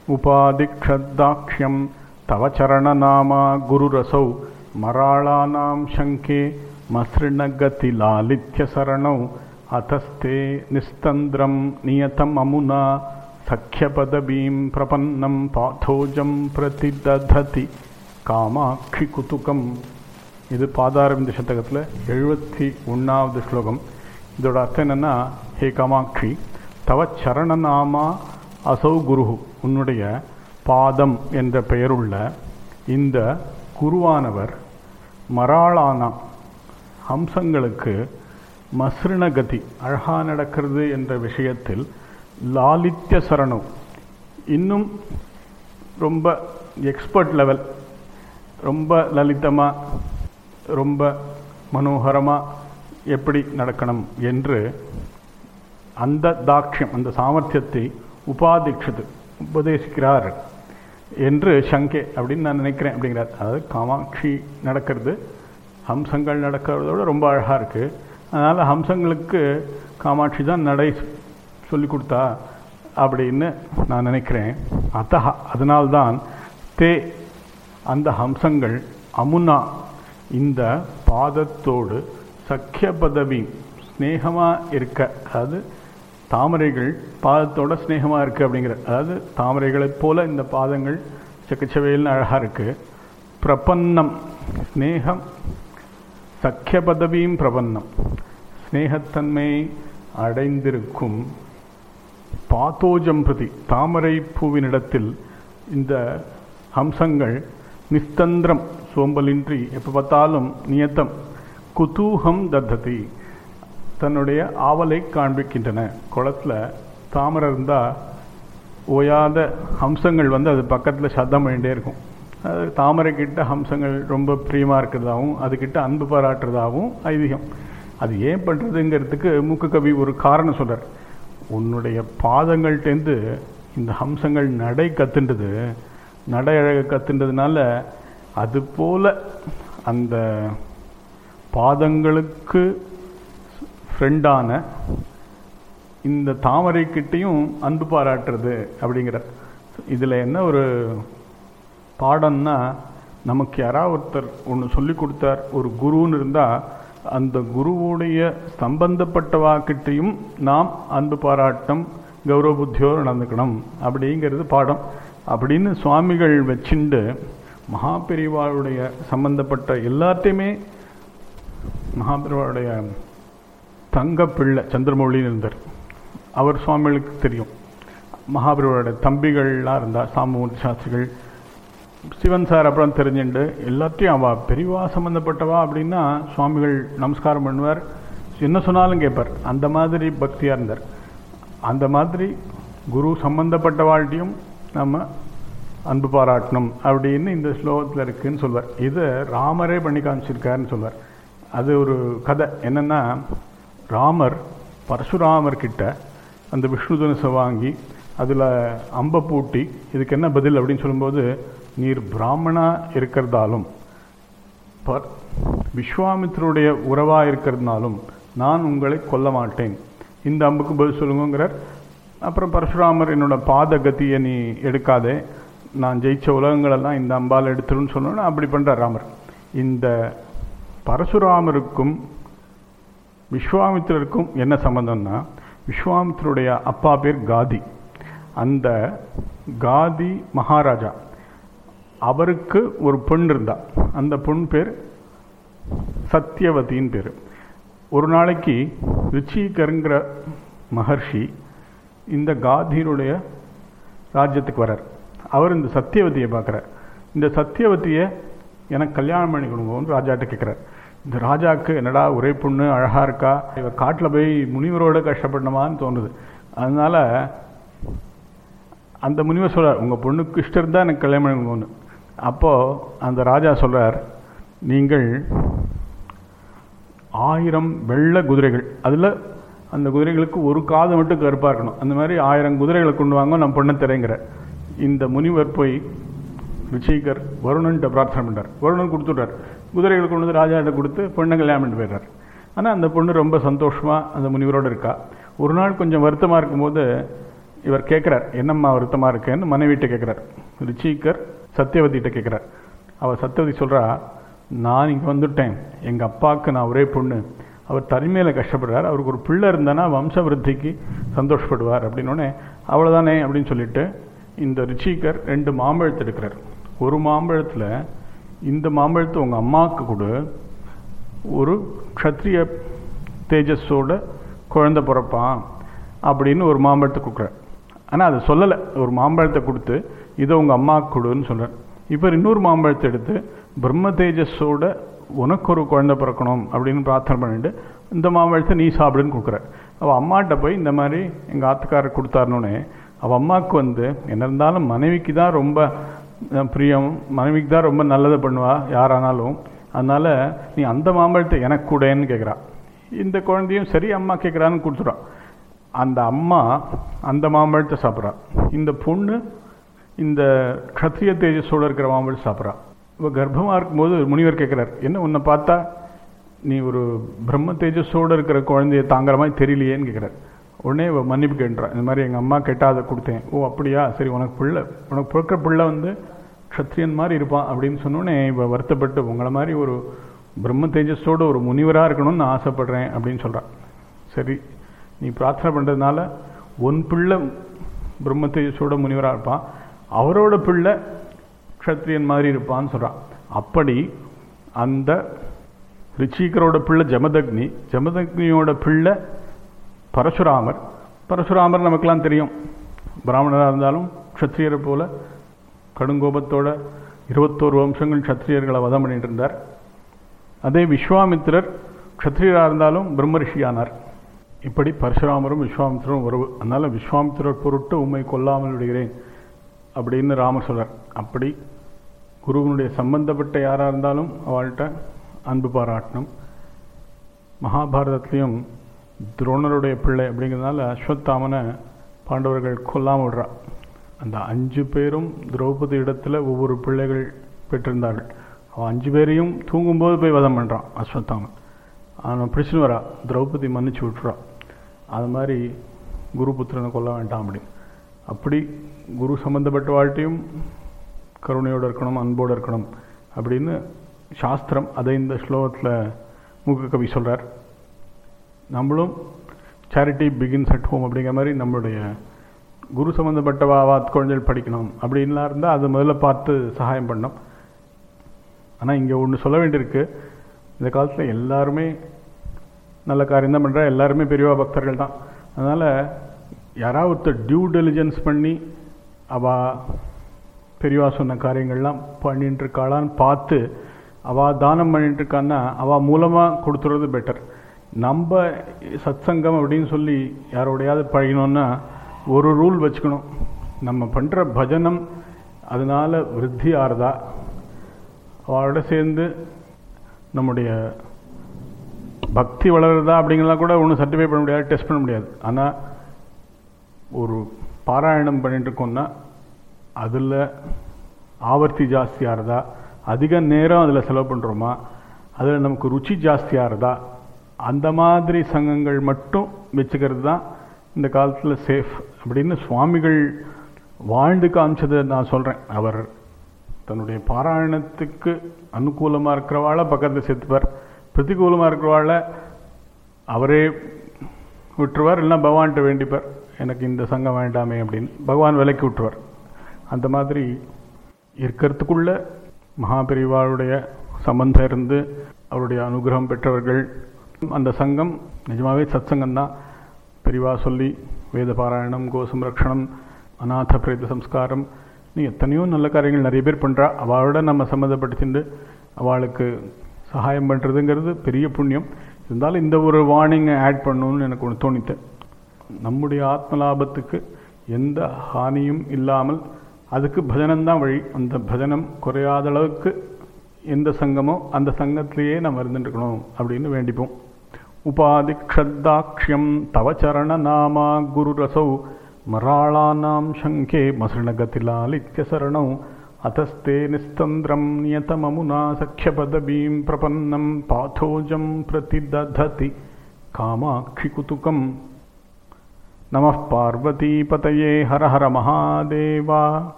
उपादिक्षद्दाक्ष्यं तव चरणनामा गुरुरसौ मराळानां शङ्के मसृणगतिलालित्यसरणौ अतस्ते निस्तन्द्रं नियतम् अमुना सख्यपदवीं प्रपन्नं पाथोजं प्रतिदधति காமாட்சி குத்துக்கம் இது பாதாரவிந்த சதகத்தில் எழுபத்தி ஒன்றாவது ஸ்லோகம் இதோட அர்த்தம் என்னென்னா ஹே காமாட்சி தவ சரணநாமா அசௌ குரு உன்னுடைய பாதம் என்ற பெயருள்ள இந்த குருவானவர் மராளானா ஹம்சங்களுக்கு மஸ்ருணகதி அழகாக நடக்கிறது என்ற விஷயத்தில் லாலித்ய சரணம் இன்னும் ரொம்ப எக்ஸ்பர்ட் லெவல் ரொம்ப லலிதமாக ரொம்ப மனோகரமாக எப்படி நடக்கணும் என்று அந்த தாக்ஷியம் அந்த சாமர்த்தியத்தை உபாதிக்ஷது உபதேசிக்கிறார் என்று சங்கே அப்படின்னு நான் நினைக்கிறேன் அப்படிங்கிறார் அதாவது காமாட்சி நடக்கிறது ஹம்சங்கள் நடக்கிறதோட ரொம்ப அழகாக இருக்குது அதனால் ஹம்சங்களுக்கு காமாட்சி தான் நடை சொல்லி கொடுத்தா அப்படின்னு நான் நினைக்கிறேன் அத்தகா அதனால்தான் தே அந்த ஹம்சங்கள் அமுனா இந்த பாதத்தோடு சக்கிய பதவி ஸ்னேகமாக இருக்க அதாவது தாமரைகள் பாதத்தோட ஸ்னேகமாக இருக்குது அப்படிங்கிற அதாவது தாமரைகளைப் போல இந்த பாதங்கள் செக்கச்சவையில்னு அழகாக இருக்குது பிரபன்னம் ஸ்னேகம் சக்கிய பதவியும் பிரபன்னம் ஸ்னேகத்தன்மை அடைந்திருக்கும் பாத்தோஜம் பிரதி தாமரை பூவினிடத்தில் இந்த ஹம்சங்கள் நிஸ்தந்திரம் சோம்பலின்றி எப்போ பார்த்தாலும் நியத்தம் குதூகம் தத்ததி தன்னுடைய ஆவலை காண்பிக்கின்றன குளத்தில் தாமரை இருந்தால் ஓயாத ஹம்சங்கள் வந்து அது பக்கத்தில் சத்தம் பண்ணிகிட்டே இருக்கும் அது தாமரை கிட்ட ஹம்சங்கள் ரொம்ப பிரியமாக இருக்கிறதாகவும் அதுக்கிட்ட அன்பு பாராட்டுறதாகவும் ஐதீகம் அது ஏன் பண்ணுறதுங்கிறதுக்கு மூக்கு கவி ஒரு காரணம் சொல்கிறார் உன்னுடைய பாதங்கள்டேருந்து இந்த ஹம்சங்கள் நடை கத்துன்றது நடை அழக கத்துன்றதுனால அது போல அந்த பாதங்களுக்கு ஃப்ரெண்டான இந்த தாமரை கிட்டையும் அன்பு பாராட்டுறது அப்படிங்கிற இதில் என்ன ஒரு பாடம்னா நமக்கு யாராவது ஒருத்தர் ஒன்று சொல்லி கொடுத்தார் ஒரு குருன்னு இருந்தால் அந்த குருவுடைய சம்பந்தப்பட்டவாக்கிட்டையும் நாம் அன்பு பாராட்டம் கௌரவ புத்தியோடு நடந்துக்கணும் அப்படிங்கிறது பாடம் அப்படின்னு சுவாமிகள் வச்சுண்டு மகாபெரிவாளுடைய சம்பந்தப்பட்ட எல்லாத்தையுமே மகாபெரிவாளுடைய தங்க பிள்ளை சந்திரமௌழின்னு இருந்தார் அவர் சுவாமிகளுக்கு தெரியும் மகாபெரிவாளுடைய தம்பிகள்லாம் இருந்தார் சாமூர்த்தி சாஸ்திரிகள் சிவன் சார் அப்புறம் தெரிஞ்சுண்டு எல்லாத்தையும் அவள் பெரியவா சம்மந்தப்பட்டவா அப்படின்னா சுவாமிகள் நமஸ்காரம் பண்ணுவார் என்ன சொன்னாலும் கேட்பார் அந்த மாதிரி பக்தியாக இருந்தார் அந்த மாதிரி குரு சம்பந்தப்பட்ட வாழ்க்கையும் நம்ம அன்பு பாராட்டணும் அப்படின்னு இந்த ஸ்லோகத்தில் இருக்குன்னு சொல்வார் இதை ராமரே பண்ணி காமிச்சிருக்காருன்னு சொல்வார் அது ஒரு கதை என்னென்னா ராமர் பரசுராமர் கிட்ட அந்த விஷ்ணு தனுசை வாங்கி அதில் அம்பை பூட்டி இதுக்கு என்ன பதில் அப்படின்னு சொல்லும்போது நீர் பிராமணா இருக்கிறதாலும் பர் விஸ்வாமித்ருடைய உறவாக இருக்கிறதுனாலும் நான் உங்களை கொல்ல மாட்டேன் இந்த அம்புக்கு பதில் சொல்லுங்கிறார் அப்புறம் பரசுராமர் என்னோட பாத கத்தியை நீ எடுக்காதே நான் ஜெயிச்ச உலகங்களெல்லாம் இந்த அம்பால் எடுத்துருன்னு சொன்னோன்னா அப்படி பண்ணுறார் ராமர் இந்த பரசுராமருக்கும் விஸ்வாமித்திரருக்கும் என்ன சம்மந்தம்னா விஸ்வாமித்திருடைய அப்பா பேர் காதி அந்த காதி மகாராஜா அவருக்கு ஒரு பெண் இருந்தா அந்த பொண் பேர் சத்தியவதின்னு பேர் ஒரு நாளைக்கு ரிச்சிகருங்கிற மகர்ஷி இந்த காதியினுடைய ராஜ்யத்துக்கு வரார் அவர் இந்த சத்தியவதியை பார்க்குறார் இந்த சத்தியவதியை எனக்கு கல்யாணம் பண்ணி கொடுங்கன்னு ராஜாட்ட கேட்குறார் இந்த ராஜாவுக்கு என்னடா ஒரே பொண்ணு அழகாக இருக்கா இவ காட்டில் போய் முனிவரோட கஷ்டப்படணுமான்னு தோணுது அதனால் அந்த முனிவர் சொல்கிறார் உங்கள் பொண்ணுக்கு இஷ்டம் இருந்தால் எனக்கு கல்யாணம் பண்ணி கொடுங்கன்னு அப்போது அந்த ராஜா சொல்கிறார் நீங்கள் ஆயிரம் வெள்ள குதிரைகள் அதில் அந்த குதிரைகளுக்கு ஒரு காது மட்டும் கருப்பாக இருக்கணும் அந்த மாதிரி ஆயிரம் குதிரைகளை கொண்டு வாங்க நம்ம பொண்ணை திரைங்கிற இந்த முனிவர் போய் ரிஷிகர் வருணன்ட்ட பிரார்த்தனை பண்ணுறார் வருணன் கொடுத்துட்றார் குதிரைகளை கொண்டு வந்து ராஜாட்ட கொடுத்து பொண்ணை கல்யாணம் பண்ணிட்டு போயிடுறார் ஆனால் அந்த பொண்ணு ரொம்ப சந்தோஷமாக அந்த முனிவரோடு இருக்கா ஒரு நாள் கொஞ்சம் வருத்தமாக இருக்கும்போது இவர் கேட்குறார் என்னம்மா வருத்தமாக இருக்கேன்னு மனைவிட்ட கேட்குறார் ரிச்சிகர் சத்தியவதிகிட்ட கேட்குறார் அவள் சத்தியவதி சொல்கிறா நான் இங்கே வந்துட்டேன் எங்கள் அப்பாவுக்கு நான் ஒரே பொண்ணு அவர் தனிமையில் கஷ்டப்படுறார் அவருக்கு ஒரு பிள்ளை இருந்தானா வம்ச விருத்திக்கு சந்தோஷப்படுவார் அப்படின்னோடனே அவ்வளோதானே அப்படின்னு சொல்லிட்டு இந்த ரிச்சிகர் ரெண்டு மாம்பழத்தை எடுக்கிறார் ஒரு மாம்பழத்தில் இந்த மாம்பழத்தை உங்கள் அம்மாவுக்கு கொடு ஒரு க்ஷத்ரிய தேஜஸோட குழந்தை பிறப்பான் அப்படின்னு ஒரு மாம்பழத்தை கொடுக்குறார் ஆனால் அதை சொல்லலை ஒரு மாம்பழத்தை கொடுத்து இதை உங்கள் அம்மாவுக்கு கொடுன்னு சொல்கிறார் இவர் இன்னொரு மாம்பழத்தை எடுத்து பிரம்ம தேஜஸோட உனக்கு ஒரு குழந்தை பிறக்கணும் அப்படின்னு பிரார்த்தனை பண்ணிட்டு இந்த மாம்பழத்தை நீ சாப்பிடுன்னு கொடுக்குறார் அவள் அம்மாட்ட போய் இந்த மாதிரி எங்கள் ஆத்துக்காரர் கொடுத்தாருனோடனே அவள் அம்மாவுக்கு வந்து என்ன இருந்தாலும் மனைவிக்கு தான் ரொம்ப அஹ், பிரியம் மனைவிக்கு தான் ரொம்ப நல்லதை பண்ணுவா யாரானாலும் அதனால் நீ அந்த மாம்பழத்தை எனக்கு கூடன்னு கேட்குறா இந்த குழந்தையும் சரி அம்மா கேட்குறான்னு கொடுத்துட்றான் அந்த அம்மா அந்த மாம்பழத்தை சாப்பிட்றா இந்த பொண்ணு இந்த க்ஷத்ரிய தேஜஸோடு இருக்கிற மாம்பழத்தை சாப்பிட்றா இப்போ கர்ப்பமாக இருக்கும்போது முனிவர் கேட்குறார் என்ன உன்னை பார்த்தா நீ ஒரு பிரம்ம தேஜஸோடு இருக்கிற குழந்தைய தாங்குற மாதிரி தெரியலையேன்னு கேட்குறார் உடனே இவ மன்னிப்பு கேட்டுறா இந்த மாதிரி எங்கள் அம்மா கேட்டால் அதை கொடுத்தேன் ஓ அப்படியா சரி உனக்கு பிள்ளை உனக்கு பிறக்கிற பிள்ளை வந்து க்ஷத்ரியன் மாதிரி இருப்பான் அப்படின்னு சொன்னோடனே இவ வருத்தப்பட்டு உங்களை மாதிரி ஒரு பிரம்ம தேஜஸோட ஒரு முனிவராக இருக்கணும்னு நான் ஆசைப்படுறேன் அப்படின்னு சொல்கிறான் சரி நீ பிரார்த்தனை பண்ணுறதுனால உன் பிள்ளை பிரம்ம தேஜஸோட முனிவராக இருப்பான் அவரோட பிள்ளை க்ஷத்ரியன் மாதிரி இருப்பான்னு சொல்கிறான் அப்படி அந்த ரிச்சிகரோட பிள்ளை ஜமதக்னி ஜமதக்னியோட பிள்ளை பரசுராமர் பரசுராமர் நமக்கெல்லாம் தெரியும் பிராமணராக இருந்தாலும் க்ஷத்ரியரை போல கடுங்கோபத்தோட இருபத்தோரு வம்சங்கள் க்ஷத்ரியர்களை வதம் பண்ணிட்டு இருந்தார் அதே விஸ்வாமித்திரர் க்ஷத்ரியராக இருந்தாலும் பிரம்ம ரிஷியானார் இப்படி பரசுராமரும் விஸ்வாமித்திரரும் உறவு அதனால விஸ்வாமித்திரர் பொருட்டு உம்மை கொல்லாமல் விடுகிறேன் அப்படின்னு ராமர் சொல்றார் அப்படி குருவனுடைய சம்பந்தப்பட்ட யாராக இருந்தாலும் அவள்கிட்ட அன்பு பாராட்டணும் மகாபாரதத்துலேயும் துரோணருடைய பிள்ளை அப்படிங்கிறதுனால அஸ்வத்தாமனை பாண்டவர்கள் கொல்லாமல் விடுறா அந்த அஞ்சு பேரும் திரௌபதி இடத்துல ஒவ்வொரு பிள்ளைகள் பெற்றிருந்தார்கள் அவன் அஞ்சு பேரையும் தூங்கும்போது போய் வதம் பண்ணுறான் அஸ்வத்தாமன் அவன் பிடிச்சின்னு வரா திரௌபதி மன்னிச்சு விட்டுறா அது மாதிரி குரு புத்திரனை கொல்ல வேண்டாம் அப்படின்னு அப்படி குரு சம்பந்தப்பட்ட வாழ்க்கையும் கருணையோடு இருக்கணும் அன்போடு இருக்கணும் அப்படின்னு சாஸ்திரம் அதை இந்த ஸ்லோகத்தில் மூக்க கவி சொல்கிறார் நம்மளும் சேரிட்டி பிகின்ஸ் அட் ஹோம் அப்படிங்கிற மாதிரி நம்மளுடைய குரு சம்மந்தப்பட்ட வாத் குழந்தைகள் படிக்கணும் அப்படின்லாம் இருந்தால் அது முதல்ல பார்த்து சகாயம் பண்ணோம் ஆனால் இங்கே ஒன்று சொல்ல வேண்டியிருக்கு இந்த காலத்தில் எல்லாருமே நல்ல காரியம் தான் பண்ணுறா எல்லாருமே பெரியவா பக்தர்கள் தான் அதனால் யாராவது ஒருத்தர் டியூ டெலிஜென்ஸ் பண்ணி அவ பெரியவா சொன்ன காரியங்கள்லாம் பண்ணிட்டு இருக்காளான்னு பார்த்து அவள் தானம் பண்ணிட்டு இருக்கான்னா அவள் மூலமாக கொடுத்துறது பெட்டர் நம்ம சத்சங்கம் அப்படின்னு சொல்லி யாரோடையாவது பழகினோன்னா ஒரு ரூல் வச்சுக்கணும் நம்ம பண்ணுற பஜனம் அதனால் விருத்தி ஆறுதா அவளோட சேர்ந்து நம்முடைய பக்தி வளருதா அப்படிங்கிறதெல்லாம் கூட ஒன்றும் சர்டிஃபை பண்ண முடியாது டெஸ்ட் பண்ண முடியாது ஆனால் ஒரு பாராயணம் பண்ணிட்டு இருக்கோம்னா அதில் ஆவர்த்தி ஜாஸ்தியாக இருந்தா அதிக நேரம் அதில் செலவு பண்ணுறோமா அதில் நமக்கு ருச்சி ஜாஸ்தியாக இருந்தா அந்த மாதிரி சங்கங்கள் மட்டும் வச்சுக்கிறது தான் இந்த காலத்தில் சேஃப் அப்படின்னு சுவாமிகள் வாழ்ந்து காமிச்சதை நான் சொல்கிறேன் அவர் தன்னுடைய பாராயணத்துக்கு அனுகூலமாக இருக்கிறவாளை பக்கத்தில் சேர்த்துப்பார் பிரதிகூலமாக இருக்கிறவாளை அவரே விட்டுருவார் இல்லைன்னா பகவான்கிட்ட வேண்டிப்பார் எனக்கு இந்த சங்கம் வேண்டாமே அப்படின்னு பகவான் விலைக்கு விட்டுருவார் அந்த மாதிரி இருக்கிறதுக்குள்ள மகாபெரிவாளுடைய சம்பந்தம் இருந்து அவருடைய அனுகிரகம் பெற்றவர்கள் அந்த சங்கம் நிஜமாகவே சத்சங்கம் தான் பெரிவா சொல்லி வேத பாராயணம் கோசம்ரக்ஷணம் அநாத பிரேத சம்ஸ்காரம் நீ எத்தனையோ நல்ல காரியங்கள் நிறைய பேர் பண்ணுறா அவளோட நம்ம சம்மந்தப்படுத்திட்டு அவளுக்கு சகாயம் பண்ணுறதுங்கிறது பெரிய புண்ணியம் இருந்தாலும் இந்த ஒரு வார்னிங்கை ஆட் பண்ணணும்னு எனக்கு ஒன்று தோணித்து நம்முடைய ஆத்ம லாபத்துக்கு எந்த ஹானியும் இல்லாமல் அதுக்கு பஜனம்தான் வழி அந்த பஜனம் குறையாத அளவுக்கு எந்த சங்கமோ அந்த சங்கத்திலேயே நம்ம இருந்துட்டுருக்கணும் அப்படின்னு வேண்டிப்போம் உபாதி க்ஷத்தாக்ஷ்யம் தவ சரண நாமா குரு ரசௌ மராளானாம் சங்கே மசృణகதிலாலித்ய சரணௌ அத்தஸ்தே நிஸ்தந்திரம் நியதமமுனா சख्यपदवीं பிரபன்னம் பாத்தோஜம் பிரதிதததி காமாட்சி குதுகம் நம பார்வதி பதையே ஹர ஹர மகாதேவா